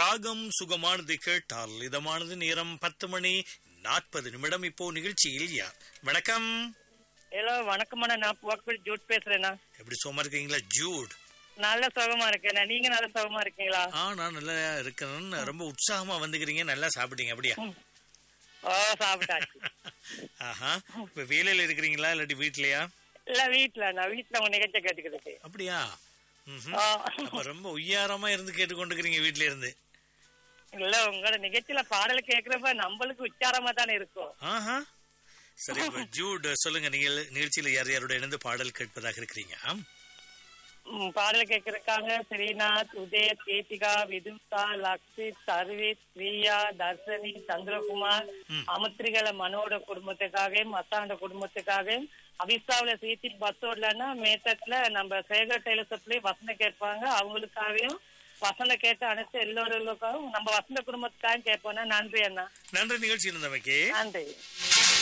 ராகம் சுகமானது கேட்டால் இதமானது நேரம் பத்து மணி நாற்பது நிமிடம் இப்போ நிகழ்ச்சியில் யார் வணக்கம் ஹலோ வணக்கம்ண்ணா நான் புவாக்பேட் ஜூட் பேசுறேண்ணா எப்படி சும்மா இருக்கீங்களா ஜூட் நல்ல சுகமா இருக்கேண்ணா நீங்க நல்ல சுகமா இருக்கீங்களா ஆ நான் நல்லா இருக்கேன்னு ரொம்ப உற்சாகமா வந்துக்கிறீங்க நல்லா சாப்பிட்டீங்க அப்படியா ஓ சாப்பிட்டாச்சு ஆஹா இப்ப வேலையில இருக்கிறீங்களா இல்லாட்டி வீட்லயா இல்ல வீட்டுல நான் வீட்டுல உங்க நிகழ்ச்சியை கேட்டுக்கிட்டு அப்படியா ம்ஹும். ஆ. அப்ப ரொம்ப உய்யாரமா இருந்து கேட்டுக்கொண்டிருக்கிறீங்க வீட்ல இருந்து இல்ல உங்களோட நிகழ்ச்சியில பாடல் கேக்குறப்ப நம்மளுக்கு உச்சாரமா தானே இருக்கும் ஆஹா சரி இப்ப ஜூட் சொல்லுங்க நீங்க நிகழ்ச்சியில யார் யாரோட இணைந்து பாடல் கேட்பதாக இருக்கிறீங்க ஆம்? ம், பாடல் கேக்குறதுக்காக ஸ்ரீநாத் உதய கேத்திகா விதுஷா லக்ஷித் சர்வித் பிரியா தர்ஷனி சந்திரகுமார் அமுத்திரிகள மனோட குடும்பத்துக்காகவும் அத்தாண்ட குடும்பத்துக்காகவும் அவிசாவில சீத்தி பத்தோடலன்னா மேத்தட்ல நம்ம சேகர் டெய்லர்ஸ்லயே வசனம் கேட்பாங்க அவங்களுக்காகவும் வசனம் கேட்டு அனைத்து எல்லோருக்காகவும் நம்ம வசந்த குடும்பத்துக்காகவும் கேட்போம்னா நன்றி அண்ணா நன்றி நிகழ்ச்சி இருந்தமைக்கு நன்றி